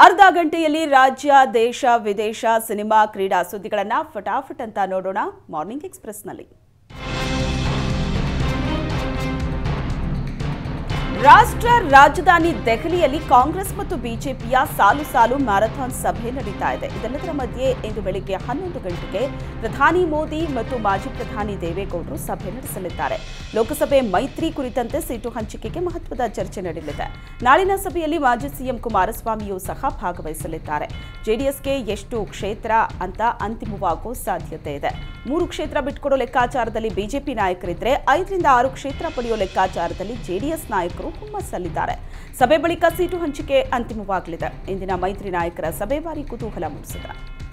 ಅರ್ಧ ಗಂಟೆಯಲ್ಲಿ ರಾಜ್ಯ ದೇಶ ವಿದೇಶ ಸಿನಿಮಾ ಕ್ರೀಡಾ ಸುದ್ದಿಗಳನ್ನ ಫಟಾಫಟ್ ಅಂತ ನೋಡೋಣ ಮಾರ್ನಿಂಗ್ ಎಕ್ಸ್ಪ್ರೆಸ್ನಲ್ಲಿ ರಾಷ್ಟ್ರ ರಾಜಧಾನಿ ದೆಹಲಿಯಲ್ಲಿ ಕಾಂಗ್ರೆಸ್ ಮತ್ತು ಬಿಜೆಪಿಯ ಸಾಲು ಸಾಲು ಮ್ಯಾರಥಾನ್ ಸಭೆ ನಡೀತಾ ಇದೆ ಇದೆಲ್ಲದರ ಮಧ್ಯೆ ಇಂದು ಬೆಳಿಗ್ಗೆ ಹನ್ನೊಂದು ಗಂಟೆಗೆ ಪ್ರಧಾನಿ ಮೋದಿ ಮತ್ತು ಮಾಜಿ ಪ್ರಧಾನಿ ದೇವೇಗೌಡರು ಸಭೆ ನಡೆಸಲಿದ್ದಾರೆ ಲೋಕಸಭೆ ಮೈತ್ರಿ ಕುರಿತಂತೆ ಸೀಟು ಹಂಚಿಕೆಗೆ ಮಹತ್ವದ ಚರ್ಚೆ ನಡೆಯಲಿದೆ ನಾಳಿನ ಸಭೆಯಲ್ಲಿ ಮಾಜಿ ಸಿಎಂ ಕುಮಾರಸ್ವಾಮಿಯೂ ಸಹ ಭಾಗವಹಿಸಲಿದ್ದಾರೆ ಜೆಡಿಎಸ್ಗೆ ಎಷ್ಟು ಕ್ಷೇತ್ರ ಅಂತ ಅಂತಿಮವಾಗುವ ಸಾಧ್ಯತೆ ಇದೆ ಮೂರು ಕ್ಷೇತ್ರ ಬಿಟ್ಕೊಡೋ ಲೆಕ್ಕಾಚಾರದಲ್ಲಿ ಬಿಜೆಪಿ ನಾಯಕರಿದ್ರೆ ಐದರಿಂದ ಆರು ಕ್ಷೇತ್ರ ಪಡೆಯೋ ಲೆಕ್ಕಾಚಾರದಲ್ಲಿ ಜೆಡಿಎಸ್ ನಾಯಕರು ಹುಮ್ಮಸ್ಸಲ್ಲಿದ್ದಾರೆ ಸಭೆ ಬಳಿಕ ಸೀಟು ಹಂಚಿಕೆ ಅಂತಿಮವಾಗಲಿದೆ ಇಂದಿನ ಮೈತ್ರಿ ನಾಯಕರ ಸಭೆ ಬಾರಿ ಕುತೂಹಲ ಮೂಡಿಸಿದೆ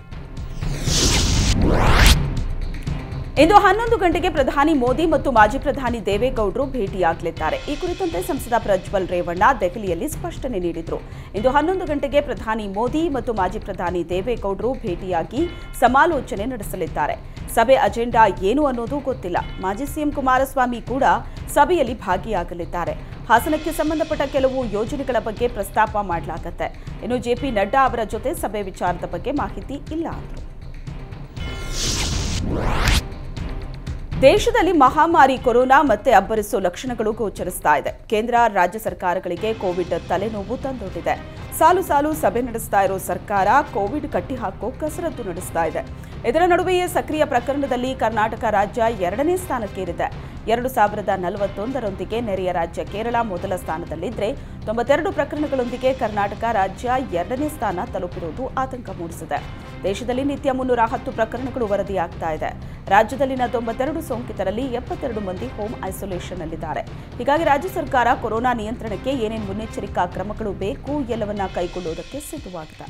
ಇಂದು ಹನ್ನೊಂದು ಗಂಟೆಗೆ ಪ್ರಧಾನಿ ಮೋದಿ ಮತ್ತು ಮಾಜಿ ಪ್ರಧಾನಿ ದೇವೇಗೌಡರು ಭೇಟಿಯಾಗಲಿದ್ದಾರೆ ಈ ಕುರಿತಂತೆ ಸಂಸದ ಪ್ರಜ್ವಲ್ ರೇವಣ್ಣ ದೆಹಲಿಯಲ್ಲಿ ಸ್ಪಷ್ಟನೆ ನೀಡಿದರು ಇಂದು ಹನ್ನೊಂದು ಗಂಟೆಗೆ ಪ್ರಧಾನಿ ಮೋದಿ ಮತ್ತು ಮಾಜಿ ಪ್ರಧಾನಿ ದೇವೇಗೌಡರು ಭೇಟಿಯಾಗಿ ಸಮಾಲೋಚನೆ ನಡೆಸಲಿದ್ದಾರೆ ಸಭೆ ಅಜೆಂಡಾ ಏನು ಅನ್ನೋದು ಗೊತ್ತಿಲ್ಲ ಮಾಜಿ ಸಿಎಂ ಕುಮಾರಸ್ವಾಮಿ ಕೂಡ ಸಭೆಯಲ್ಲಿ ಭಾಗಿಯಾಗಲಿದ್ದಾರೆ ಹಾಸನಕ್ಕೆ ಸಂಬಂಧಪಟ್ಟ ಕೆಲವು ಯೋಜನೆಗಳ ಬಗ್ಗೆ ಪ್ರಸ್ತಾಪ ಮಾಡಲಾಗತ್ತೆ ಇನ್ನು ಜೆಪಿ ನಡ್ಡಾ ಅವರ ಜೊತೆ ಸಭೆ ವಿಚಾರದ ಬಗ್ಗೆ ಮಾಹಿತಿ ಇಲ್ಲ ಅಂದರು ದೇಶದಲ್ಲಿ ಮಹಾಮಾರಿ ಕೊರೋನಾ ಮತ್ತೆ ಅಬ್ಬರಿಸುವ ಲಕ್ಷಣಗಳು ಗೋಚರಿಸ್ತಾ ಇದೆ ಕೇಂದ್ರ ರಾಜ್ಯ ಸರ್ಕಾರಗಳಿಗೆ ಕೋವಿಡ್ ತಲೆನೋವು ತಂದೊಡ್ಡಿದೆ ಸಾಲು ಸಾಲು ಸಭೆ ನಡೆಸ್ತಾ ಇರೋ ಸರ್ಕಾರ ಕೋವಿಡ್ ಕಟ್ಟಿಹಾಕೋ ಕಸರತ್ತು ನಡೆಸ್ತಾ ಇದೆ ಇದರ ನಡುವೆಯೇ ಸಕ್ರಿಯ ಪ್ರಕರಣದಲ್ಲಿ ಕರ್ನಾಟಕ ರಾಜ್ಯ ಎರಡನೇ ಸ್ಥಾನಕ್ಕೇರಿದೆ ಎರಡು ಸಾವಿರದ ನಲವತ್ತೊಂದರೊಂದಿಗೆ ನೆರೆಯ ರಾಜ್ಯ ಕೇರಳ ಮೊದಲ ಸ್ಥಾನದಲ್ಲಿದ್ದರೆ ತೊಂಬತ್ತೆರಡು ಪ್ರಕರಣಗಳೊಂದಿಗೆ ಕರ್ನಾಟಕ ರಾಜ್ಯ ಎರಡನೇ ಸ್ಥಾನ ತಲುಪಿರುವುದು ಆತಂಕ ಮೂಡಿಸಿದೆ ದೇಶದಲ್ಲಿ ನಿತ್ಯ ಮುನ್ನೂರ ಹತ್ತು ಪ್ರಕರಣಗಳು ವರದಿಯಾಗ್ತಾ ಇದೆ ರಾಜ್ಯದಲ್ಲಿನ ತೊಂಬತ್ತೆರಡು ಸೋಂಕಿತರಲ್ಲಿ ಎಪ್ಪತ್ತೆರಡು ಮಂದಿ ಹೋಮ್ ಐಸೋಲೇಷನ್ನಲ್ಲಿದ್ದಾರೆ ಹೀಗಾಗಿ ರಾಜ್ಯ ಸರ್ಕಾರ ಕೊರೋನಾ ನಿಯಂತ್ರಣಕ್ಕೆ ಏನೇನು ಮುನ್ನೆಚ್ಚರಿಕಾ ಕ್ರಮಗಳು ಬೇಕು ಎಲ್ಲವನ್ನ ಕೈಗೊಳ್ಳುವುದಕ್ಕೆ ಸಿದ್ಧವಾಗಿದೆ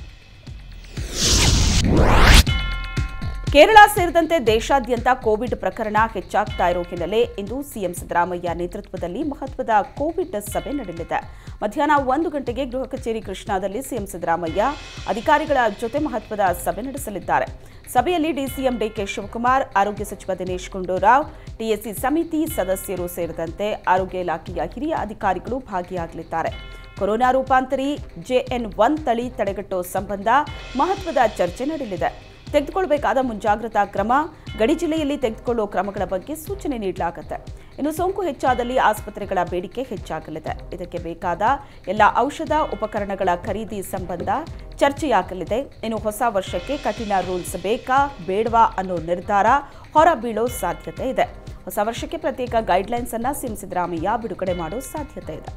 ಕೇರಳ ಸೇರಿದಂತೆ ದೇಶಾದ್ಯಂತ ಕೋವಿಡ್ ಪ್ರಕರಣ ಹೆಚ್ಚಾಗ್ತಾ ಇರೋ ಹಿನ್ನೆಲೆ ಇಂದು ಸಿಎಂ ಸಿದ್ದರಾಮಯ್ಯ ನೇತೃತ್ವದಲ್ಲಿ ಮಹತ್ವದ ಕೋವಿಡ್ ಸಭೆ ನಡೆಯಲಿದೆ ಮಧ್ಯಾಹ್ನ ಒಂದು ಗಂಟೆಗೆ ಗೃಹ ಕಚೇರಿ ಕೃಷ್ಣಾದಲ್ಲಿ ಸಿಎಂ ಸಿದ್ದರಾಮಯ್ಯ ಅಧಿಕಾರಿಗಳ ಜೊತೆ ಮಹತ್ವದ ಸಭೆ ನಡೆಸಲಿದ್ದಾರೆ ಸಭೆಯಲ್ಲಿ ಡಿಸಿಎಂ ಡಿಕೆ ಶಿವಕುಮಾರ್ ಆರೋಗ್ಯ ಸಚಿವ ದಿನೇಶ್ ಗುಂಡೂರಾವ್ ಟಿಎಸ್ಸಿ ಸಮಿತಿ ಸದಸ್ಯರು ಸೇರಿದಂತೆ ಆರೋಗ್ಯ ಇಲಾಖೆಯ ಹಿರಿಯ ಅಧಿಕಾರಿಗಳು ಭಾಗಿಯಾಗಲಿದ್ದಾರೆ ಕೊರೋನಾ ರೂಪಾಂತರಿ ಜೆಎನ್ ಒನ್ ತಳಿ ತಡೆಗಟ್ಟೋ ಸಂಬಂಧ ಮಹತ್ವದ ಚರ್ಚೆ ನಡೆಯಲಿದೆ ತೆಗೆದುಕೊಳ್ಳಬೇಕಾದ ಮುಂಜಾಗ್ರತಾ ಕ್ರಮ ಗಡಿ ಜಿಲ್ಲೆಯಲ್ಲಿ ತೆಗೆದುಕೊಳ್ಳುವ ಕ್ರಮಗಳ ಬಗ್ಗೆ ಸೂಚನೆ ನೀಡಲಾಗುತ್ತೆ ಇನ್ನು ಸೋಂಕು ಹೆಚ್ಚಾದಲ್ಲಿ ಆಸ್ಪತ್ರೆಗಳ ಬೇಡಿಕೆ ಹೆಚ್ಚಾಗಲಿದೆ ಇದಕ್ಕೆ ಬೇಕಾದ ಎಲ್ಲ ಔಷಧ ಉಪಕರಣಗಳ ಖರೀದಿ ಸಂಬಂಧ ಚರ್ಚೆಯಾಗಲಿದೆ ಇನ್ನು ಹೊಸ ವರ್ಷಕ್ಕೆ ಕಠಿಣ ರೂಲ್ಸ್ ಬೇಕಾ ಬೇಡವಾ ಅನ್ನೋ ನಿರ್ಧಾರ ಹೊರಬೀಳೋ ಸಾಧ್ಯತೆ ಇದೆ ಹೊಸ ವರ್ಷಕ್ಕೆ ಪ್ರತ್ಯೇಕ ಗೈಡ್ಲೈನ್ಸ್ ಅನ್ನ ಸಿಎಂ ಸಿದ್ದರಾಮಯ್ಯ ಬಿಡುಗಡೆ ಮಾಡೋ ಸಾಧ್ಯತೆ ಇದೆ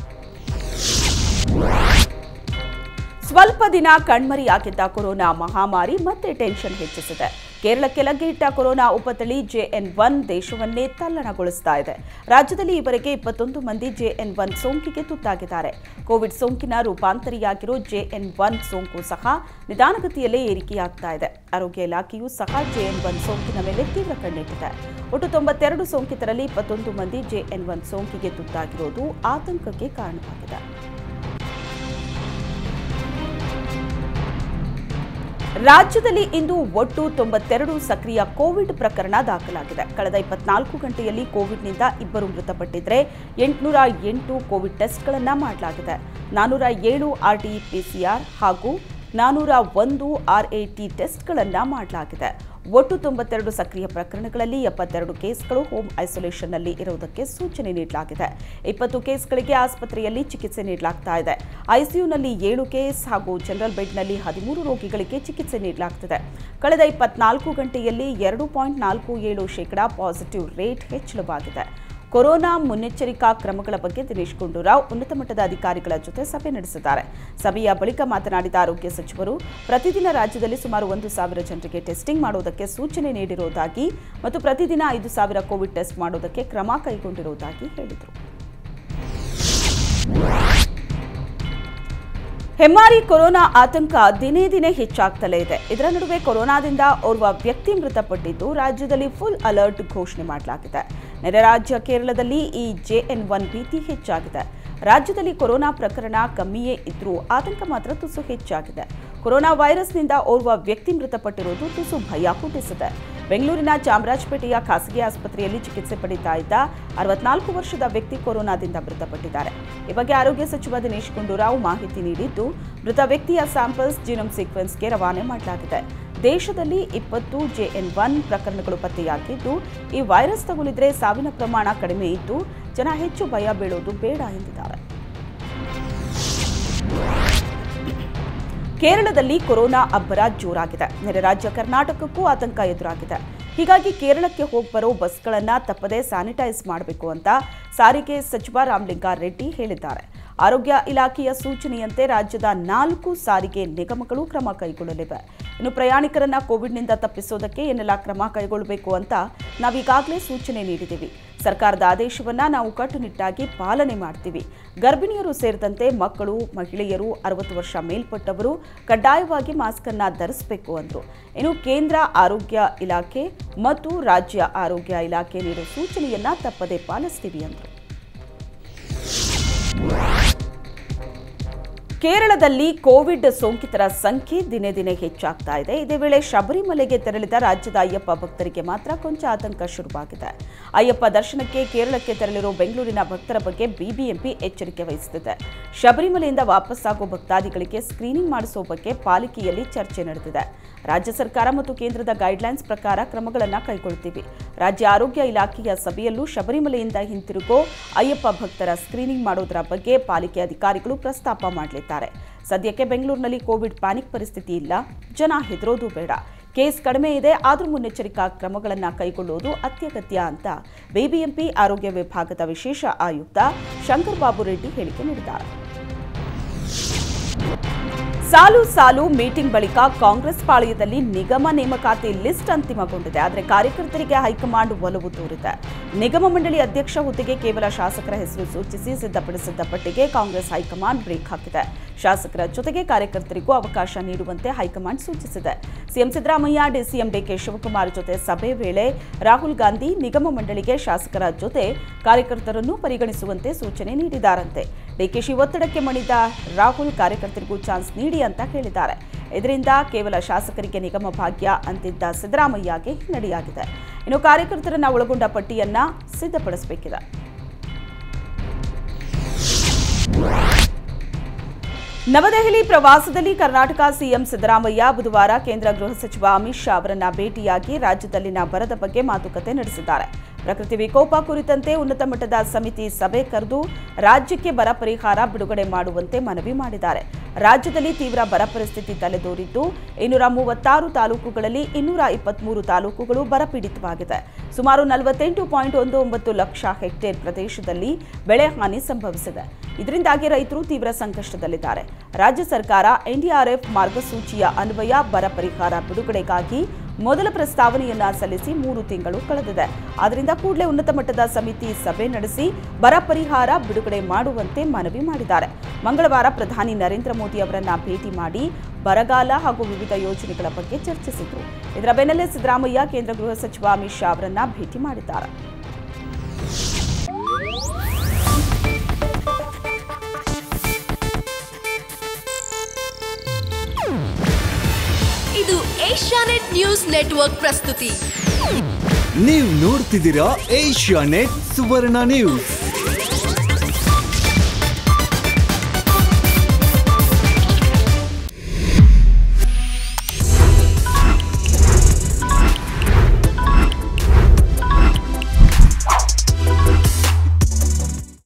ಸ್ವಲ್ಪ ದಿನ ಕಣ್ಮರಿಯಾಗಿದ್ದ ಕೊರೋನಾ ಮಹಾಮಾರಿ ಮತ್ತೆ ಟೆನ್ಷನ್ ಹೆಚ್ಚಿಸಿದೆ ಕೇರಳಕ್ಕೆ ಲಗ್ಗೆಯಿಟ್ಟ ಕೊರೋನಾ ಉಪತಳಿ ಜೆಎನ್ ಒನ್ ದೇಶವನ್ನೇ ತಲ್ಲಣಗೊಳಿಸ್ತಾ ಇದೆ ರಾಜ್ಯದಲ್ಲಿ ಈವರೆಗೆ ಇಪ್ಪತ್ತೊಂದು ಮಂದಿ ಜೆಎನ್ ಒನ್ ಸೋಂಕಿಗೆ ತುತ್ತಾಗಿದ್ದಾರೆ ಕೋವಿಡ್ ಸೋಂಕಿನ ರೂಪಾಂತರಿಯಾಗಿರೋ ಜೆಎನ್ ಒನ್ ಸೋಂಕು ಸಹ ನಿಧಾನಗತಿಯಲ್ಲೇ ಏರಿಕೆಯಾಗ್ತಾ ಇದೆ ಆರೋಗ್ಯ ಇಲಾಖೆಯೂ ಸಹ ಜೆಎನ್ ಒನ್ ಸೋಂಕಿನ ಮೇಲೆ ತೀವ್ರ ಕಣ್ಣಿಟ್ಟಿದೆ ಒಟ್ಟು ತೊಂಬತ್ತೆರಡು ಸೋಂಕಿತರಲ್ಲಿ ಇಪ್ಪತ್ತೊಂದು ಮಂದಿ ಜೆಎನ್ ಒನ್ ಸೋಂಕಿಗೆ ತುತ್ತಾಗಿರೋದು ಆತಂಕಕ್ಕೆ ಕಾರಣವಾಗಿದೆ ರಾಜ್ಯದಲ್ಲಿ ಇಂದು ಒಟ್ಟು ತೊಂಬತ್ತೆರಡು ಸಕ್ರಿಯ ಕೋವಿಡ್ ಪ್ರಕರಣ ದಾಖಲಾಗಿದೆ ಕಳೆದ ಇಪ್ಪತ್ನಾಲ್ಕು ಗಂಟೆಯಲ್ಲಿ ಕೋವಿಡ್ನಿಂದ ಇಬ್ಬರು ಮೃತಪಟ್ಟಿದ್ರೆ ಎಂಟುನೂರ ಎಂಟು ಕೋವಿಡ್ ಟೆಸ್ಟ್ಗಳನ್ನು ಮಾಡಲಾಗಿದೆ ನಾನೂರ ಏಳು ಆರ್ಟಿ ಪಿಸಿಆರ್ ಹಾಗೂ ನಾನೂರ ಒಂದು ಆರ್ಎಟಿ ಟೆಸ್ಟ್ಗಳನ್ನು ಮಾಡಲಾಗಿದೆ ಒಟ್ಟು ತೊಂಬತ್ತೆರಡು ಸಕ್ರಿಯ ಪ್ರಕರಣಗಳಲ್ಲಿ ಎಪ್ಪತ್ತೆರಡು ಕೇಸ್ಗಳು ಹೋಮ್ ಐಸೋಲೇಷನ್ನಲ್ಲಿ ಇರುವುದಕ್ಕೆ ಸೂಚನೆ ನೀಡಲಾಗಿದೆ ಇಪ್ಪತ್ತು ಕೇಸ್ಗಳಿಗೆ ಆಸ್ಪತ್ರೆಯಲ್ಲಿ ಚಿಕಿತ್ಸೆ ನೀಡಲಾಗ್ತಾ ಇದೆ ಐಸಿಯುನಲ್ಲಿ ಏಳು ಕೇಸ್ ಹಾಗೂ ಜನರಲ್ ಬೆಡ್ನಲ್ಲಿ ಹದಿಮೂರು ರೋಗಿಗಳಿಗೆ ಚಿಕಿತ್ಸೆ ನೀಡಲಾಗ್ತಿದೆ ಕಳೆದ ಇಪ್ಪತ್ನಾಲ್ಕು ಗಂಟೆಯಲ್ಲಿ ಎರಡು ಪಾಯಿಂಟ್ ನಾಲ್ಕು ಏಳು ಶೇಕಡಾ ಪಾಸಿಟಿವ್ ರೇಟ್ ಹೆಚ್ಚಳವಾಗಿದೆ ಕೊರೋನಾ ಮುನ್ನೆಚ್ಚರಿಕಾ ಕ್ರಮಗಳ ಬಗ್ಗೆ ದಿನೇಶ್ ಗುಂಡೂರಾವ್ ಉನ್ನತ ಮಟ್ಟದ ಅಧಿಕಾರಿಗಳ ಜೊತೆ ಸಭೆ ನಡೆಸಿದ್ದಾರೆ ಸಭೆಯ ಬಳಿಕ ಮಾತನಾಡಿದ ಆರೋಗ್ಯ ಸಚಿವರು ಪ್ರತಿದಿನ ರಾಜ್ಯದಲ್ಲಿ ಸುಮಾರು ಒಂದು ಸಾವಿರ ಜನರಿಗೆ ಟೆಸ್ಟಿಂಗ್ ಮಾಡುವುದಕ್ಕೆ ಸೂಚನೆ ನೀಡಿರುವುದಾಗಿ ಮತ್ತು ಪ್ರತಿದಿನ ಐದು ಸಾವಿರ ಕೋವಿಡ್ ಟೆಸ್ಟ್ ಮಾಡುವುದಕ್ಕೆ ಕ್ರಮ ಕೈಗೊಂಡಿರುವುದಾಗಿ ಹೇಳಿದರು ಹೆಮ್ಮಾರಿ ಕೊರೋನಾ ಆತಂಕ ದಿನೇ ದಿನೇ ಹೆಚ್ಚಾಗ್ತಲೇ ಇದೆ ಇದರ ನಡುವೆ ಕೊರೋನಾದಿಂದ ಓರ್ವ ವ್ಯಕ್ತಿ ಮೃತಪಟ್ಟಿದ್ದು ರಾಜ್ಯದಲ್ಲಿ ಫುಲ್ ಅಲರ್ಟ್ ಘೋಷಣೆ ಮಾಡಲಾಗಿದೆ ನೆರೆ ರಾಜ್ಯ ಕೇರಳದಲ್ಲಿ ಈ ಜೆಎನ್ ಒನ್ ಭೀತಿ ಹೆಚ್ಚಾಗಿದೆ ರಾಜ್ಯದಲ್ಲಿ ಕೊರೋನಾ ಪ್ರಕರಣ ಕಮ್ಮಿಯೇ ಇದ್ರೂ ಆತಂಕ ಮಾತ್ರ ತುಸು ಹೆಚ್ಚಾಗಿದೆ ಕೊರೋನಾ ವೈರಸ್ನಿಂದ ಓರ್ವ ವ್ಯಕ್ತಿ ಮೃತಪಟ್ಟಿರುವುದು ತುಸು ಭಯ ಹುಟ್ಟಿಸಿದೆ ಬೆಂಗಳೂರಿನ ಚಾಮರಾಜಪೇಟೆಯ ಖಾಸಗಿ ಆಸ್ಪತ್ರೆಯಲ್ಲಿ ಚಿಕಿತ್ಸೆ ಪಡೆಯುತ್ತಾ ಇದ್ದ ಅರವತ್ನಾಲ್ಕು ವರ್ಷದ ವ್ಯಕ್ತಿ ಕೊರೋನಾದಿಂದ ಮೃತಪಟ್ಟಿದ್ದಾರೆ ಈ ಬಗ್ಗೆ ಆರೋಗ್ಯ ಸಚಿವ ದಿನೇಶ್ ಗುಂಡೂರಾವ್ ಮಾಹಿತಿ ನೀಡಿದ್ದು ಮೃತ ವ್ಯಕ್ತಿಯ ಸ್ಯಾಂಪಲ್ಸ್ ಜಿನೋಮ್ ಸೀಕ್ವೆನ್ಸ್ಗೆ ರವಾನೆ ಮಾಡಲಾಗಿದೆ ದೇಶದಲ್ಲಿ ಇಪ್ಪತ್ತು ಜೆಎನ್ ಒನ್ ಪ್ರಕರಣಗಳು ಪತ್ತೆಯಾಗಿದ್ದು ಈ ವೈರಸ್ ತಗುಲಿದ್ರೆ ಸಾವಿನ ಪ್ರಮಾಣ ಕಡಿಮೆ ಇದ್ದು ಜನ ಹೆಚ್ಚು ಭಯ ಬೀಳೋದು ಬೇಡ ಎಂದಿದ್ದಾರೆ ಕೇರಳದಲ್ಲಿ ಕೊರೋನಾ ಅಬ್ಬರ ಜೋರಾಗಿದೆ ನೆರೆ ರಾಜ್ಯ ಕರ್ನಾಟಕಕ್ಕೂ ಆತಂಕ ಎದುರಾಗಿದೆ ಹೀಗಾಗಿ ಕೇರಳಕ್ಕೆ ಹೋಗ್ಬರೋ ಬಸ್ಗಳನ್ನು ತಪ್ಪದೇ ಸ್ಯಾನಿಟೈಸ್ ಮಾಡಬೇಕು ಅಂತ ಸಾರಿಗೆ ಸಚಿವ ರಾಮಲಿಂಗಾರೆಡ್ಡಿ ಹೇಳಿದ್ದಾರೆ ಆರೋಗ್ಯ ಇಲಾಖೆಯ ಸೂಚನೆಯಂತೆ ರಾಜ್ಯದ ನಾಲ್ಕು ಸಾರಿಗೆ ನಿಗಮಗಳು ಕ್ರಮ ಕೈಗೊಳ್ಳಲಿವೆ ಇನ್ನು ಪ್ರಯಾಣಿಕರನ್ನ ಕೋವಿಡ್ನಿಂದ ತಪ್ಪಿಸೋದಕ್ಕೆ ಏನೆಲ್ಲ ಕ್ರಮ ಕೈಗೊಳ್ಳಬೇಕು ಅಂತ ನಾವೀಗಾಗಲೇ ಸೂಚನೆ ನೀಡಿದ್ದೀವಿ ಸರ್ಕಾರದ ಆದೇಶವನ್ನ ನಾವು ಕಟ್ಟುನಿಟ್ಟಾಗಿ ಪಾಲನೆ ಮಾಡ್ತೀವಿ ಗರ್ಭಿಣಿಯರು ಸೇರಿದಂತೆ ಮಕ್ಕಳು ಮಹಿಳೆಯರು ಅರವತ್ತು ವರ್ಷ ಮೇಲ್ಪಟ್ಟವರು ಕಡ್ಡಾಯವಾಗಿ ಮಾಸ್ಕ್ ಅನ್ನ ಧರಿಸಬೇಕು ಅಂದ್ರು ಇನ್ನು ಕೇಂದ್ರ ಆರೋಗ್ಯ ಇಲಾಖೆ ಮತ್ತು ರಾಜ್ಯ ಆರೋಗ್ಯ ಇಲಾಖೆ ನೀಡೋ ಸೂಚನೆಯನ್ನ ತಪ್ಪದೇ ಪಾಲಿಸ್ತೀವಿ ಅಂದ್ರು ಕೇರಳದಲ್ಲಿ ಕೋವಿಡ್ ಸೋಂಕಿತರ ಸಂಖ್ಯೆ ದಿನೇ ದಿನೇ ಹೆಚ್ಚಾಗ್ತಾ ಇದೆ ಇದೇ ವೇಳೆ ಶಬರಿಮಲೆಗೆ ತೆರಳಿದ ರಾಜ್ಯದ ಅಯ್ಯಪ್ಪ ಭಕ್ತರಿಗೆ ಮಾತ್ರ ಕೊಂಚ ಆತಂಕ ಶುರುವಾಗಿದೆ ಅಯ್ಯಪ್ಪ ದರ್ಶನಕ್ಕೆ ಕೇರಳಕ್ಕೆ ತೆರಳಿರೋ ಬೆಂಗಳೂರಿನ ಭಕ್ತರ ಬಗ್ಗೆ ಬಿಬಿಎಂಪಿ ಎಚ್ಚರಿಕೆ ವಹಿಸುತ್ತಿದೆ ಶಬರಿಮಲೆಯಿಂದ ವಾಪಸ್ಸಾಗೋ ಭಕ್ತಾದಿಗಳಿಗೆ ಸ್ಕ್ರೀನಿಂಗ್ ಮಾಡಿಸುವ ಬಗ್ಗೆ ಪಾಲಿಕೆಯಲ್ಲಿ ಚರ್ಚೆ ನಡೆದಿದೆ ರಾಜ್ಯ ಸರ್ಕಾರ ಮತ್ತು ಕೇಂದ್ರದ ಗೈಡ್ಲೈನ್ಸ್ ಪ್ರಕಾರ ಕ್ರಮಗಳನ್ನು ಕೈಗೊಳ್ಳುತ್ತೀವಿ ರಾಜ್ಯ ಆರೋಗ್ಯ ಇಲಾಖೆಯ ಸಭೆಯಲ್ಲೂ ಶಬರಿಮಲೆಯಿಂದ ಹಿಂತಿರುಗೋ ಅಯ್ಯಪ್ಪ ಭಕ್ತರ ಸ್ಕ್ರೀನಿಂಗ್ ಮಾಡೋದರ ಬಗ್ಗೆ ಪಾಲಿಕೆ ಅಧಿಕಾರಿಗಳು ಪ್ರಸ್ತಾಪ ಮಾಡಲಿದ್ದಾರೆ ಸದ್ಯಕ್ಕೆ ಬೆಂಗಳೂರಿನಲ್ಲಿ ಕೋವಿಡ್ ಪ್ಯಾನಿಕ್ ಪರಿಸ್ಥಿತಿ ಇಲ್ಲ ಜನ ಹೆದರೋದು ಬೇಡ ಕೇಸ್ ಕಡಿಮೆ ಇದೆ ಆದರೂ ಮುನ್ನೆಚ್ಚರಿಕಾ ಕ್ರಮಗಳನ್ನು ಕೈಗೊಳ್ಳುವುದು ಅತ್ಯಗತ್ಯ ಅಂತ ಬಿಬಿಎಂಪಿ ಆರೋಗ್ಯ ವಿಭಾಗದ ವಿಶೇಷ ಆಯುಕ್ತ ಶಂಕರ್ ಬಾಬು ರೆಡ್ಡಿ ಹೇಳಿಕೆ ನೀಡಿದ್ದಾರೆ ಸಾಲು ಸಾಲು ಮೀಟಿಂಗ್ ಬಳಿಕ ಕಾಂಗ್ರೆಸ್ ಪಾಳೆಯದಲ್ಲಿ ನಿಗಮ ನೇಮಕಾತಿ ಲಿಸ್ಟ್ ಅಂತಿಮಗೊಂಡಿದೆ ಆದರೆ ಕಾರ್ಯಕರ್ತರಿಗೆ ಹೈಕಮಾಂಡ್ ಒಲವು ತೋರಿದೆ ನಿಗಮ ಮಂಡಳಿ ಅಧ್ಯಕ್ಷ ಹುದ್ದೆಗೆ ಕೇವಲ ಶಾಸಕರ ಹೆಸರು ಸೂಚಿಸಿ ಸಿದ್ಧಪಡಿಸಿದ್ದ ಪಟ್ಟಿಗೆ ಕಾಂಗ್ರೆಸ್ ಹೈಕಮಾಂಡ್ ಬ್ರೇಕ್ ಹಾಕಿದೆ ಶಾಸಕರ ಜೊತೆಗೆ ಕಾರ್ಯಕರ್ತರಿಗೂ ಅವಕಾಶ ನೀಡುವಂತೆ ಹೈಕಮಾಂಡ್ ಸೂಚಿಸಿದೆ CM Siddaramaiah DCM DK Shivakumar ಜೊತೆ ಸಭೆ ವೇಳೆ ರಾಹುಲ್ ಗಾಂಧಿ ನಿಗಮ ಮಂಡಳಿಗೆ ಶಾಸಕರ ಜೊತೆ ಕಾರ್ಯಕರ್ತರನ್ನು ಪರಿಗಣಿಸುವಂತೆ ಸೂಚನೆ ನೀಡಿದ್ದಾರಂತೆ ಡಿಕೆಶಿ ಒತ್ತಡಕ್ಕೆ ಮಣಿದ ರಾಹುಲ್ ಕಾರ್ಯಕರ್ತರಿಗೂ ಚಾನ್ಸ್ ನೀಡಿ ಅಂತ ಹೇಳಿದ್ದಾರೆ ಇದರಿಂದ ಕೇವಲ ಶಾಸಕರಿಗೆ ನಿಗಮ ಭಾಗ್ಯ ಅಂತಿದ್ದ ಸಿದ್ದರಾಮಯ್ಯಗೆ ಹಿನ್ನಡೆಯಾಗಿದೆ ಇನ್ನು ಕಾರ್ಯಕರ್ತರನ್ನ ಒಳಗೊಂಡ ಪಟ್ಟಿಯನ್ನ ಸಿದ್ಧಪಡಿಸಬೇಕಿದೆ ನವದೆಹಲಿ ಪ್ರವಾಸದಲ್ಲಿ ಕರ್ನಾಟಕ ಸಿಎಂ ಸಿದ್ದರಾಮಯ್ಯ ಬುಧವಾರ ಕೇಂದ್ರ ಗೃಹ ಸಚಿವ ಅಮಿತ್ ಶಾ ಅವರನ್ನ ಭೇಟಿಯಾಗಿ ರಾಜ್ಯದಲ್ಲಿನ ಬರದ ಬಗ್ಗೆ ಮಾತುಕತೆ ನಡೆಸಿದ್ದಾರೆ ಪ್ರಕೃತಿ ವಿಕೋಪ ಕುರಿತಂತೆ ಉನ್ನತ ಮಟ್ಟದ ಸಮಿತಿ ಸಭೆ ಕರೆದು ರಾಜ್ಯಕ್ಕೆ ಬರ ಪರಿಹಾರ ಬಿಡುಗಡೆ ಮಾಡುವಂತೆ ಮನವಿ ಮಾಡಿದ್ದಾರೆ ರಾಜ್ಯದಲ್ಲಿ ತೀವ್ರ ಬರ ಪರಿಸ್ಥಿತಿ ತಲೆದೋರಿದ್ದು ಇನ್ನೂರ ಮೂವತ್ತಾರು ತಾಲೂಕುಗಳಲ್ಲಿ ಇನ್ನೂರ ಇಪ್ಪತ್ಮೂರು ತಾಲೂಕುಗಳು ಬರಪೀಡಿತವಾಗಿದೆ ಸುಮಾರು ನಲವತ್ತೆಂಟು ಪಾಯಿಂಟ್ ಒಂದು ಒಂಬತ್ತು ಲಕ್ಷ ಹೆಕ್ಟೇರ್ ಪ್ರದೇಶದಲ್ಲಿ ಬೆಳೆ ಹಾನಿ ಸಂಭವಿಸಿದೆ ಇದರಿಂದಾಗಿ ರೈತರು ತೀವ್ರ ಸಂಕಷ್ಟದಲ್ಲಿದ್ದಾರೆ ರಾಜ್ಯ ಸರ್ಕಾರ ಎನ್ಡಿಆರ್ಎಫ್ ಮಾರ್ಗಸೂಚಿಯ ಅನ್ವಯ ಬರ ಪರಿಹಾರ ಬಿಡುಗಡೆಗಾಗಿ ಮೊದಲ ಪ್ರಸ್ತಾವನೆಯನ್ನ ಸಲ್ಲಿಸಿ ಮೂರು ತಿಂಗಳು ಕಳೆದಿದೆ ಆದ್ದರಿಂದ ಕೂಡಲೇ ಉನ್ನತ ಮಟ್ಟದ ಸಮಿತಿ ಸಭೆ ನಡೆಸಿ ಬರ ಪರಿಹಾರ ಬಿಡುಗಡೆ ಮಾಡುವಂತೆ ಮನವಿ ಮಾಡಿದ್ದಾರೆ ಮಂಗಳವಾರ ಪ್ರಧಾನಿ ನರೇಂದ್ರ ಮೋದಿ ಅವರನ್ನ ಭೇಟಿ ಮಾಡಿ ಬರಗಾಲ ಹಾಗೂ ವಿವಿಧ ಯೋಜನೆಗಳ ಬಗ್ಗೆ ಚರ್ಚಿಸಿದರು ಇದರ ಬೆನ್ನಲ್ಲೇ ಸಿದ್ದರಾಮಯ್ಯ ಕೇಂದ್ರ ಗೃಹ ಸಚಿವ ಅಮಿತ್ ಶಾ ಅವರನ್ನ ಭೇಟಿ ಮಾಡಿದ್ದಾರೆ ಇದು ಏಷ್ಯಾನೆಟ್ ನ್ಯೂಸ್ ನೆಟ್ವರ್ಕ್ ಪ್ರಸ್ತುತಿ ನೀವು ನೋಡ್ತಿದ್ದೀರಾ ಏಷ್ಯಾ ನೆಟ್ ಸುವರ್ಣ ನ್ಯೂಸ್